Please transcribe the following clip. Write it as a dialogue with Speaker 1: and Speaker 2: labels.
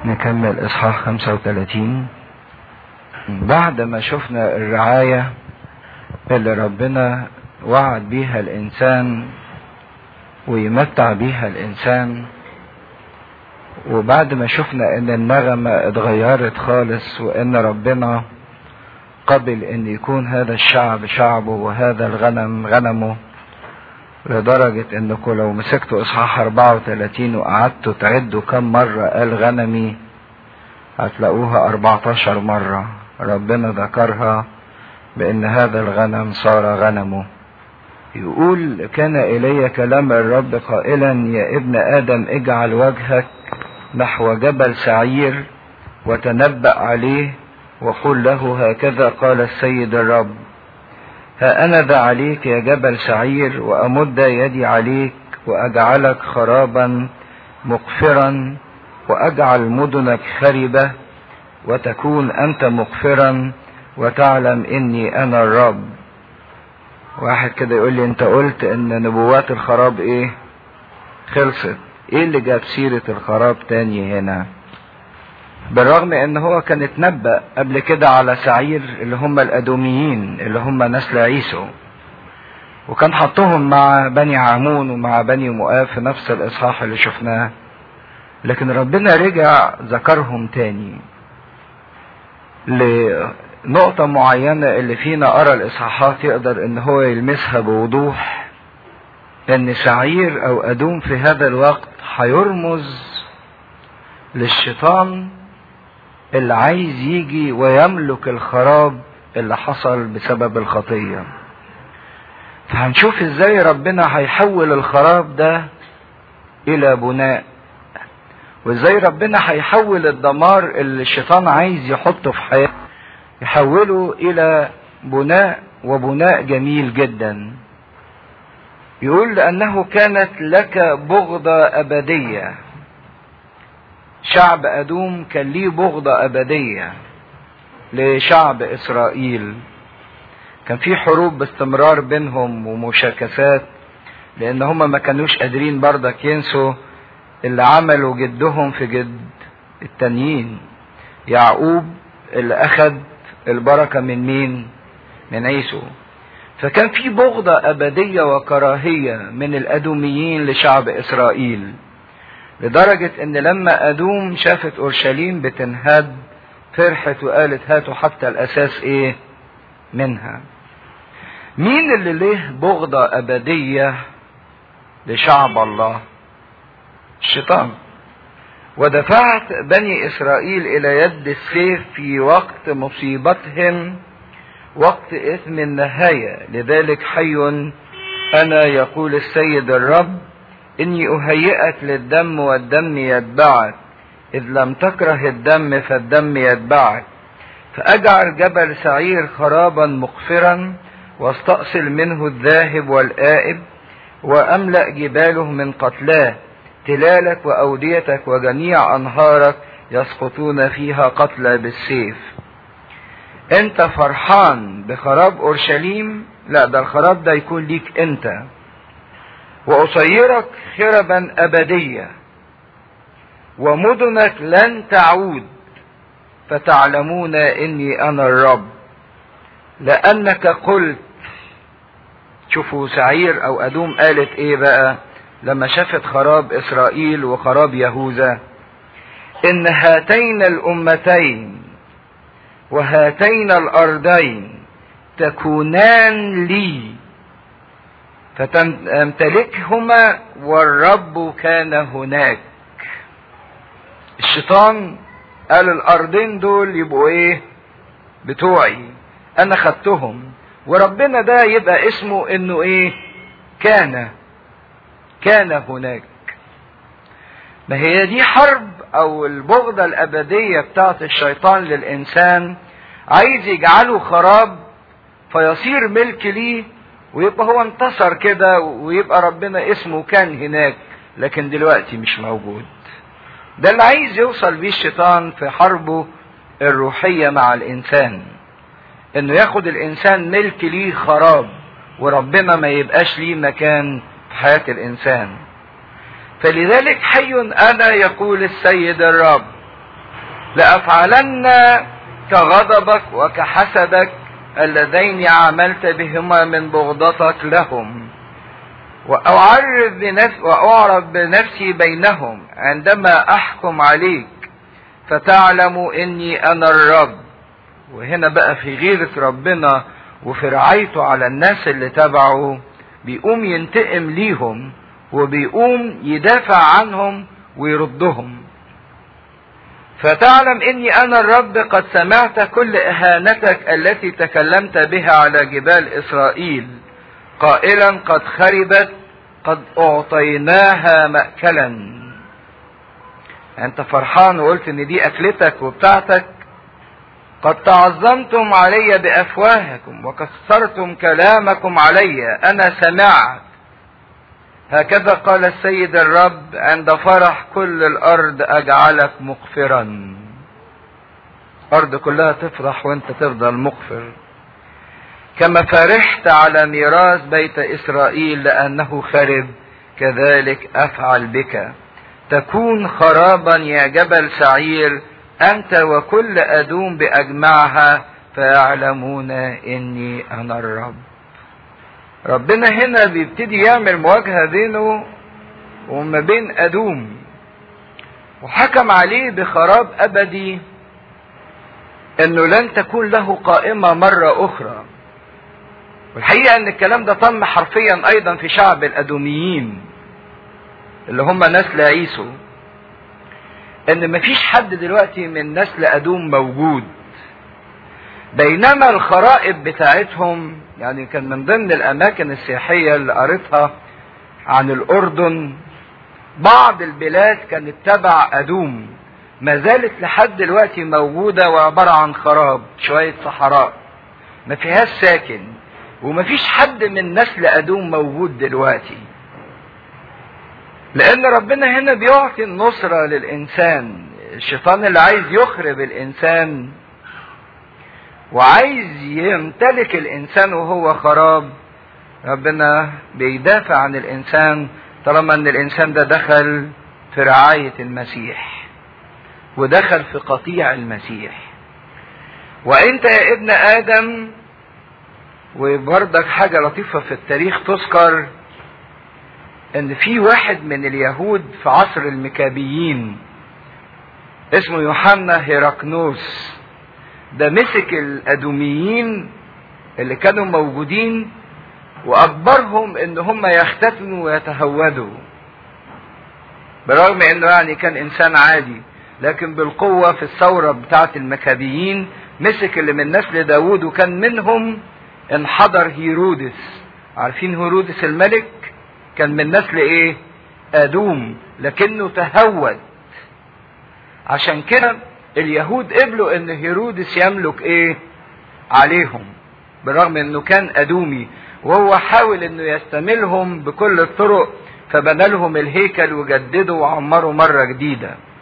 Speaker 1: نكمل اصحاح 35 بعد ما شفنا الرعاية اللي ربنا وعد بيها الانسان ويمتع بيها الانسان وبعد ما شفنا ان النغمة اتغيرت خالص وان ربنا قبل ان يكون هذا الشعب شعبه وهذا الغنم غنمه لدرجة انكم لو مسكتوا اصحاح 34 وقعدتوا تعدوا كم مرة قال غنمي هتلاقوها 14 مرة ربنا ذكرها بان هذا الغنم صار غنمه يقول كان الي كلام الرب قائلا يا ابن ادم اجعل وجهك نحو جبل سعير وتنبأ عليه وقل له هكذا قال السيد الرب ها أنا ذا عليك يا جبل سعير وأمد يدي عليك وأجعلك خرابا مقفرا وأجعل مدنك خربة وتكون أنت مقفرا وتعلم إني أنا الرب واحد كده يقول لي أنت قلت إن نبوات الخراب إيه خلصت إيه اللي جاب سيرة الخراب تاني هنا بالرغم ان هو كان اتنبأ قبل كده على سعير اللي هم الادوميين اللي هم نسل عيسو وكان حطهم مع بني عمون ومع بني مؤاب في نفس الاصحاح اللي شفناه لكن ربنا رجع ذكرهم تاني لنقطة معينة اللي فينا قرا الاصحاحات يقدر ان هو يلمسها بوضوح ان سعير او ادوم في هذا الوقت هيرمز للشيطان اللي عايز يجي ويملك الخراب اللي حصل بسبب الخطية فهنشوف ازاي ربنا هيحول الخراب ده الى بناء وازاي ربنا هيحول الدمار اللي الشيطان عايز يحطه في حياته يحوله الى بناء وبناء جميل جدا يقول لانه كانت لك بغضة ابديه شعب أدوم كان ليه بغضة أبدية لشعب إسرائيل كان في حروب باستمرار بينهم ومشاكسات لأن هم ما كانوش قادرين برضك ينسوا اللي عملوا جدهم في جد التانيين يعقوب اللي أخد البركة من مين؟ من عيسو فكان في بغضة أبدية وكراهية من الأدوميين لشعب إسرائيل لدرجة ان لما ادوم شافت اورشليم بتنهد فرحت وقالت هاتوا حتى الاساس ايه منها مين اللي له بغضة ابدية لشعب الله الشيطان ودفعت بني اسرائيل الى يد السيف في وقت مصيبتهم وقت اثم النهاية لذلك حي انا يقول السيد الرب إني أهيئك للدم والدم يتبعك إذ لم تكره الدم فالدم يتبعك فأجعل جبل سعير خرابا مقفرا واستأصل منه الذاهب والآئب وأملأ جباله من قتلاه تلالك وأوديتك وجميع أنهارك يسقطون فيها قتلى بالسيف انت فرحان بخراب اورشليم لا ده الخراب ده يكون ليك انت وأصيرك خربا أبدية ومدنك لن تعود فتعلمون إني أنا الرب لأنك قلت شوفوا سعير أو أدوم قالت إيه بقى لما شافت خراب إسرائيل وخراب يهوذا إن هاتين الأمتين وهاتين الأرضين تكونان لي فتمتلكهما والرب كان هناك الشيطان قال الارضين دول يبقوا ايه بتوعي انا خدتهم وربنا ده يبقى اسمه انه ايه كان كان هناك ما هي دي حرب او البغضة الابدية بتاعت الشيطان للانسان عايز يجعله خراب فيصير ملك ليه ويبقى هو انتصر كده ويبقى ربنا اسمه كان هناك لكن دلوقتي مش موجود ده اللي عايز يوصل بيه الشيطان في حربه الروحية مع الإنسان إنه ياخد الإنسان ملك ليه خراب وربنا ما يبقاش ليه مكان في حياة الإنسان فلذلك حي أنا يقول السيد الرب لأفعلن كغضبك وكحسدك اللذين عملت بهما من بغضتك لهم وأعرف بنفس وأعرف بنفسي بينهم عندما أحكم عليك فتعلموا إني أنا الرب وهنا بقى في غيرة ربنا وفي رعايته على الناس اللي تبعه بيقوم ينتقم ليهم وبيقوم يدافع عنهم ويردهم فتعلم اني انا الرب قد سمعت كل اهانتك التي تكلمت بها على جبال اسرائيل قائلا قد خربت قد اعطيناها ماكلا انت فرحان وقلت ان دي اكلتك وبتاعتك قد تعظمتم علي بافواهكم وكسرتم كلامكم علي انا سمعت هكذا قال السيد الرب عند فرح كل الارض اجعلك مغفرا الارض كلها تفرح وانت تفضل مغفر كما فرحت على ميراث بيت اسرائيل لانه خرب كذلك افعل بك تكون خرابا يا جبل سعير انت وكل ادوم باجمعها فيعلمون اني انا الرب ربنا هنا بيبتدي يعمل مواجهه بينه وما بين ادوم وحكم عليه بخراب ابدي انه لن تكون له قائمه مره اخرى والحقيقه ان الكلام ده تم حرفيا ايضا في شعب الادوميين اللي هم نسل عيسو ان مفيش حد دلوقتي من نسل ادوم موجود بينما الخرائب بتاعتهم يعني كان من ضمن الاماكن السياحيه اللي قريتها عن الاردن بعض البلاد كانت تبع ادوم ما زالت لحد دلوقتي موجوده وعباره عن خراب شويه صحراء ما فيهاش ساكن وما فيش حد من نسل ادوم موجود دلوقتي لان ربنا هنا بيعطي النصره للانسان الشيطان اللي عايز يخرب الانسان وعايز يمتلك الانسان وهو خراب ربنا بيدافع عن الانسان طالما ان الانسان ده دخل في رعاية المسيح ودخل في قطيع المسيح وانت يا ابن ادم وبرضك حاجة لطيفة في التاريخ تذكر ان في واحد من اليهود في عصر المكابيين اسمه يوحنا هيراكنوس ده مسك الادوميين اللي كانوا موجودين واجبرهم ان هم يختتنوا ويتهودوا برغم انه يعني كان انسان عادي لكن بالقوة في الثورة بتاعة المكابيين مسك اللي من نسل داوود وكان منهم انحدر هيرودس عارفين هيرودس الملك كان من نسل ايه ادوم لكنه تهود عشان كده اليهود قبلوا ان هيرودس يملك ايه عليهم بالرغم انه كان ادومي وهو حاول انه يستملهم بكل الطرق فبنى لهم الهيكل وجددوا وعمروا مرة جديدة